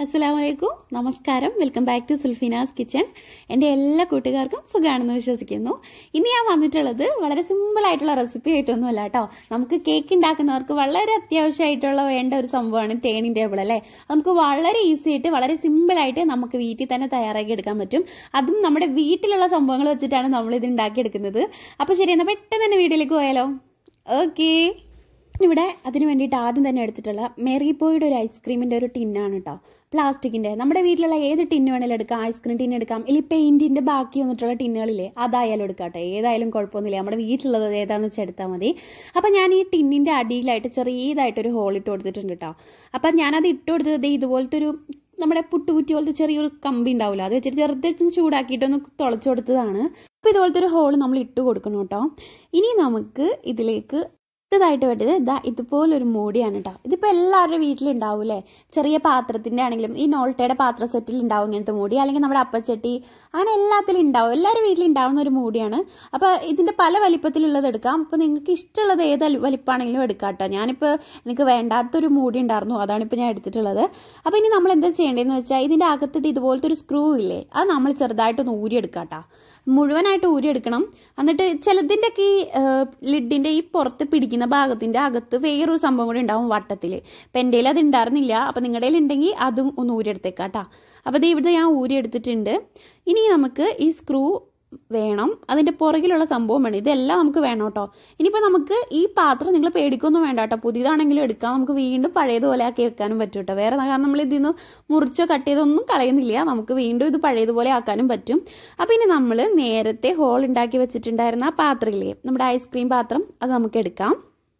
അസ്സലാമു അലൈക്കും നമസ്കാരം welcome back to Sulfinas kitchen എൻ്റെ എല്ലാ കൂട്ടുകാർക്കും സുഖമാണെന്ന് വിശ്വസിക്കുന്നു ഇന്ന് ഞാൻ വന്നിട്ടുള്ളത് വളരെ സിമ്പിൾ ആയിട്ടുള്ള റെസിപ്പി ആയിട്ടൊന്നുമല്ല കേട്ടോ നമുക്ക് കേക്ക് ഉണ്ടാക്കുന്നവർക്ക് വളരെ അത്യാവശ്യമായിട്ടുള്ള വേണ്ട ഒരു സംഭവമാണ് ടേണിംഗ് ടേബിൾ അല്ലേ നമുക്ക് വളരെ ഈസി ആയിട്ട് വളരെ സിമ്പിൾ ആയിട്ട് നമുക്ക് വീട്ടിൽ തന്നെ തയ്യാറാക്കി എടുക്കാൻ പറ്റും അതും നമ്മുടെ വീട്ടിലുള്ള സംഭവങ്ങൾ വെച്ചിട്ടാണ് നമ്മൾ ഇത് ഉണ്ടാക്കിയെടുക്കുന്നത് അപ്പോൾ ശരി എന്നാൽ പെട്ടെന്ന് തന്നെ വീട്ടിലേക്ക് പോയാലോ ഓക്കേ ഇവിടെ അതിന് വേണ്ടിയിട്ട് ആദ്യം തന്നെ എടുത്തിട്ടുള്ള മെറിപ്പോയുടെ ഒരു ഐസ്ക്രീമിൻ്റെ ഒരു ടിന്നാണ് കേട്ടോ പ്ലാസ്റ്റിക്കിൻ്റെ നമ്മുടെ വീട്ടിലുള്ള ഏത് ടിന്ന് വേണേലും എടുക്കാം ഐസ്ക്രീം ടിൻ എടുക്കാം ഇല്ലെങ്കിൽ പെയിൻറ്റിൻ്റെ ബാക്കി വന്നിട്ടുള്ള ടിന്നുകളില്ലേ അതായാലും എടുക്കാം കേട്ടോ ഏതായാലും കുഴപ്പമൊന്നുമില്ല നമ്മുടെ വീട്ടിലുള്ളത് ഏതാണെന്ന് വെച്ചാൽ എടുത്താൽ മതി അപ്പം ഞാൻ ഈ ടിന്നിൻ്റെ അടിയിലായിട്ട് ചെറിയതായിട്ടൊരു ഹോൾ ഇട്ട് കൊടുത്തിട്ടുണ്ട് കേട്ടോ അപ്പം ഞാനത് ഇട്ട് കൊടുത്തത് ഇതുപോലത്തെ ഒരു നമ്മുടെ പുട്ടുകുറ്റി പോലത്തെ ചെറിയൊരു കമ്പി ഉണ്ടാവില്ല അത് വെച്ചിട്ട് ചെറുതായിട്ടൊന്ന് ചൂടാക്കിയിട്ടൊന്ന് തുളച്ചു കൊടുത്തതാണ് അപ്പോൾ ഇതുപോലത്തെ ഒരു ഹോൾ നമ്മൾ ഇട്ട് കൊടുക്കണം കേട്ടോ ഇനി നമുക്ക് ഇതിലേക്ക് അടുത്തതായിട്ട് വേണ്ടത് ഇതാ ഇതുപോലൊരു മൂടിയാണ് കേട്ടോ ഇതിപ്പോൾ എല്ലാവരുടെ വീട്ടിലുണ്ടാവും അല്ലേ ചെറിയ പാത്രത്തിൻ്റെ ആണെങ്കിലും ഈ നോൾട്ടയുടെ പാത്ര സെറ്റിൽ ഉണ്ടാവും ഇങ്ങനത്തെ മൂടി അല്ലെങ്കിൽ നമ്മുടെ അപ്പച്ചട്ടി അങ്ങനെ എല്ലാത്തിലും ഉണ്ടാവും എല്ലാവരുടെ വീട്ടിലുണ്ടാവുന്ന ഒരു മൂടിയാണ് അപ്പോൾ ഇതിൻ്റെ പല വലിപ്പത്തിലുള്ളത് എടുക്കാം അപ്പോൾ നിങ്ങൾക്ക് ഇഷ്ടമുള്ളത് ഏത് വലിപ്പമാണെങ്കിലും എടുക്കാം കേട്ടോ ഞാനിപ്പോൾ എനിക്ക് വേണ്ടാത്തൊരു മൂടി ഉണ്ടായിരുന്നു അതാണിപ്പോൾ ഞാൻ എടുത്തിട്ടുള്ളത് അപ്പോൾ ഇനി നമ്മൾ എന്താ ചെയ്യേണ്ടതെന്ന് വെച്ചാൽ ഇതിൻ്റെ അകത്ത് ഇതുപോലത്തെ ഒരു സ്ക്രൂ ഇല്ലേ അത് നമ്മൾ ചെറുതായിട്ടൊന്ന് ഊരിയെടുക്കാം കേട്ടോ മുഴുവനായിട്ട് ഊരിയെടുക്കണം എന്നിട്ട് ചിലതിൻ്റെ ഒക്കെ ഈ ലിഡിൻ്റെ ഈ പുറത്ത് പിടിക്കുന്ന ഭാഗത്തിൻ്റെ അകത്ത് വേറൊരു സംഭവം കൂടി ഉണ്ടാവും വട്ടത്തിൽ ഇപ്പം എൻ്റെ അത് ഉണ്ടായിരുന്നില്ല അപ്പം നിങ്ങളുടെ ഉണ്ടെങ്കിൽ അതും ഒന്ന് ഊരിയെടുത്തേക്കാം കേട്ടോ അപ്പോൾ ഇത് ഇവിടെ ഞാൻ ഊരിയെടുത്തിട്ടുണ്ട് ഇനി നമുക്ക് ഈ സ്ക്രൂ വേണം അതിൻ്റെ പുറകിലുള്ള സംഭവം വേണം ഇതെല്ലാം നമുക്ക് വേണം കേട്ടോ ഇനിയിപ്പോൾ നമുക്ക് ഈ പാത്രം നിങ്ങൾ പേടിക്കൊന്നും വേണ്ട കേട്ടോ പുതിയതാണെങ്കിലും എടുക്കാം നമുക്ക് വീണ്ടും പഴയതുപോലെ ആക്കി വെക്കാനും പറ്റും കേട്ടോ വേറെ കാരണം നമ്മൾ ഇതിൽ നിന്ന് മുറിച്ചോ കട്ട് ചെയ്തൊന്നും കളയുന്നില്ല നമുക്ക് വീണ്ടും ഇത് പഴയതുപോലെ ആക്കാനും പറ്റും അപ്പോൾ ഇനി നമ്മൾ നേരത്തെ ഹോൾ ഉണ്ടാക്കി വെച്ചിട്ടുണ്ടായിരുന്ന ആ പാത്രമില്ലേ നമ്മുടെ ഐസ്ക്രീം പാത്രം അത് നമുക്ക് എടുക്കാം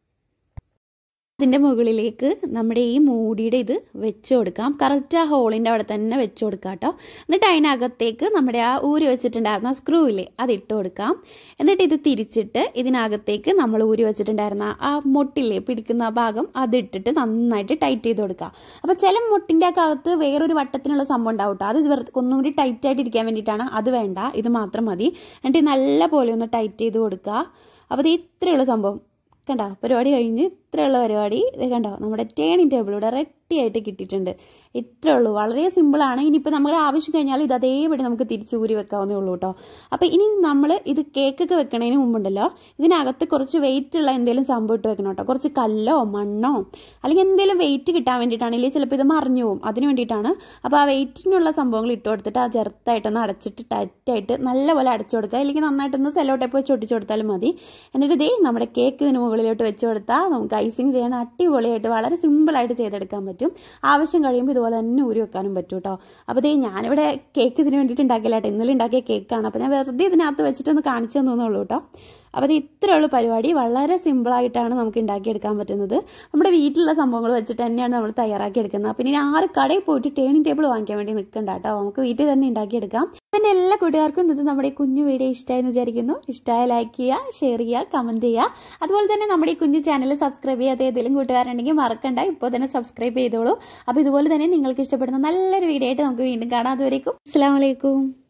അതിൻ്റെ മുകളിലേക്ക് നമ്മുടെ ഈ മൂടിയുടെ ഇത് വെച്ച് കൊടുക്കാം കറക്റ്റ് ആ ഹോളിൻ്റെ അവിടെ തന്നെ വെച്ച് കൊടുക്കാം കേട്ടോ എന്നിട്ട് അതിനകത്തേക്ക് നമ്മുടെ ആ ഊരി വെച്ചിട്ടുണ്ടായിരുന്ന സ്ക്രൂ ഇല്ലേ അത് ഇട്ട് കൊടുക്കാം എന്നിട്ട് ഇത് തിരിച്ചിട്ട് ഇതിനകത്തേക്ക് നമ്മൾ ഊരി വെച്ചിട്ടുണ്ടായിരുന്ന ആ മുട്ടില്ലേ പിടിക്കുന്ന ആ ഭാഗം അത് ഇട്ടിട്ട് നന്നായിട്ട് ടൈറ്റ് ചെയ്ത് കൊടുക്കുക അപ്പോൾ ചില മുട്ടിൻ്റെ അകത്ത് വേറൊരു വട്ടത്തിനുള്ള സംഭവം ഉണ്ടാവും കേട്ടോ അത് വെറുതെ ഒന്നും കൂടി ടൈറ്റ് ആയിട്ട് ഇരിക്കാൻ വേണ്ടിയിട്ടാണ് അത് വേണ്ട ഇത് മാത്രം മതി എന്നിട്ട് നല്ല പോലെ ഒന്ന് ടൈറ്റ് ചെയ്ത് കൊടുക്കുക അപ്പോൾ ഇത് ഇത്രയുള്ള സംഭവം കണ്ടോ പരിപാടി കഴിഞ്ഞ് ഇത്രയുള്ള പരിപാടി ഇത് കണ്ടോ നമ്മുടെ ടേണിംഗ് ടേബിൾ ഇവിടെ റെഡി ആയിട്ട് കിട്ടിയിട്ടുണ്ട് ഇത്രേ ഉള്ളൂ വളരെ സിമ്പിളാണ് ഇനിയിപ്പോൾ നമ്മൾ ആവശ്യം കഴിഞ്ഞാൽ ഇത് അതേപടി നമുക്ക് തിരിച്ച് ഊരി വെക്കാവുന്നേ ഉള്ളൂ കേട്ടോ അപ്പോൾ ഇനി നമ്മൾ ഇത് കേക്കൊക്കെ വെക്കണതിന് മുമ്പുണ്ടല്ലോ ഇതിനകത്ത് കുറച്ച് വെയിറ്റ് ഉള്ള എന്തെങ്കിലും സംഭവം ഇട്ട് വെക്കണം കേട്ടോ കുറച്ച് കല്ലോ മണ്ണോ അല്ലെങ്കിൽ എന്തെങ്കിലും വെയിറ്റ് കിട്ടാൻ വേണ്ടിയിട്ടാണെങ്കിൽ ചിലപ്പോൾ ഇത് മറിഞ്ഞു പോകും അതിന് വേണ്ടിയിട്ടാണ് അപ്പോൾ ആ വെയിറ്റിനുള്ള സംഭവങ്ങൾ ഇട്ട് കൊടുത്തിട്ട് ആ ചെറുതായിട്ടൊന്ന് അടച്ചിട്ട് ടൈറ്റായിട്ട് നല്ലപോലെ അടച്ചു കൊടുക്കുക അല്ലെങ്കിൽ നന്നായിട്ടൊന്ന് സെല്ലോ ടൈപ്പ് വെച്ച് ഒട്ടിച്ചു കൊടുത്താലും മതി എന്നിട്ട് ഇതേ നമ്മുടെ കേക്ക് ഇതിന് മുകളിലോട്ട് വെച്ച് കൊടുത്താൽ നമുക്ക് ഐസിങ് ചെയ്യാൻ അടിപൊളിയായിട്ട് വളരെ സിമ്പിളായിട്ട് ചെയ്തെടുക്കാൻ പറ്റും ആവശ്യം കഴിയുമ്പോൾ ഇതുപോലെ തന്നെ ഊരി വെക്കാനും പറ്റും കേട്ടോ അപ്പോൾ ഇതേ ഞാനിവിടെ കേക്ക് ഇതിന് വേണ്ടിയിട്ട് ഉണ്ടാക്കില്ല കേട്ടോ ഇന്നലെ ഉണ്ടാക്കിയ കേക്കാണ് അപ്പോൾ ഞാൻ വെറുതെ ഇതിനകത്ത് വെച്ചിട്ടൊന്ന് കാണിച്ചു തന്നുള്ളൂ കേട്ടോ അപ്പോൾ അത് ഇത്രയുള്ള പരിപാടി വളരെ സിമ്പിളായിട്ടാണ് നമുക്ക് ഉണ്ടാക്കിയെടുക്കാൻ പറ്റുന്നത് നമ്മുടെ വീട്ടിലുള്ള സംഭവങ്ങൾ വെച്ചിട്ട് തന്നെയാണ് നമ്മൾ തയ്യാറാക്കി എടുക്കുന്നത് അപ്പോൾ ഇനി ആറ് കടയിൽ പോയിട്ട് ടേണിംഗ് ടേബിൾ വാങ്ങിക്കാൻ വേണ്ടി നിൽക്കണ്ട കേട്ടോ നമുക്ക് വീട്ടിൽ തന്നെ ഉണ്ടാക്കിയെടുക്കാം എൻ്റെ എല്ലാ കൂട്ടുകാർക്കും ഇന്നത്തെ നമ്മുടെ ഈ കുഞ്ഞു വീഡിയോ ഇഷ്ടമായെന്ന് വിചാരിക്കുന്നു ഇഷ്ടമായ ലൈക്ക് ചെയ്യുക ഷെയർ ചെയ്യുക കമൻറ്റ് ചെയ്യുക അതുപോലെ തന്നെ നമ്മുടെ ഈ കുഞ്ഞു ചാനൽ സബ്സ്ക്രൈബ് ചെയ്യാത്ത ഏതെങ്കിലും കൂട്ടുകാരുണ്ടെങ്കിൽ മറക്കണ്ട ഇപ്പോൾ തന്നെ സബ്സ്ക്രൈബ് ചെയ്തോളൂ അപ്പോൾ ഇതുപോലെ തന്നെ നിങ്ങൾക്ക് ഇഷ്ടപ്പെടുന്ന നല്ലൊരു വീഡിയോ ആയിട്ട് നമുക്ക് വീണ്ടും കാണാം അതുവരേക്കും അസ്സാം വലൈക്കും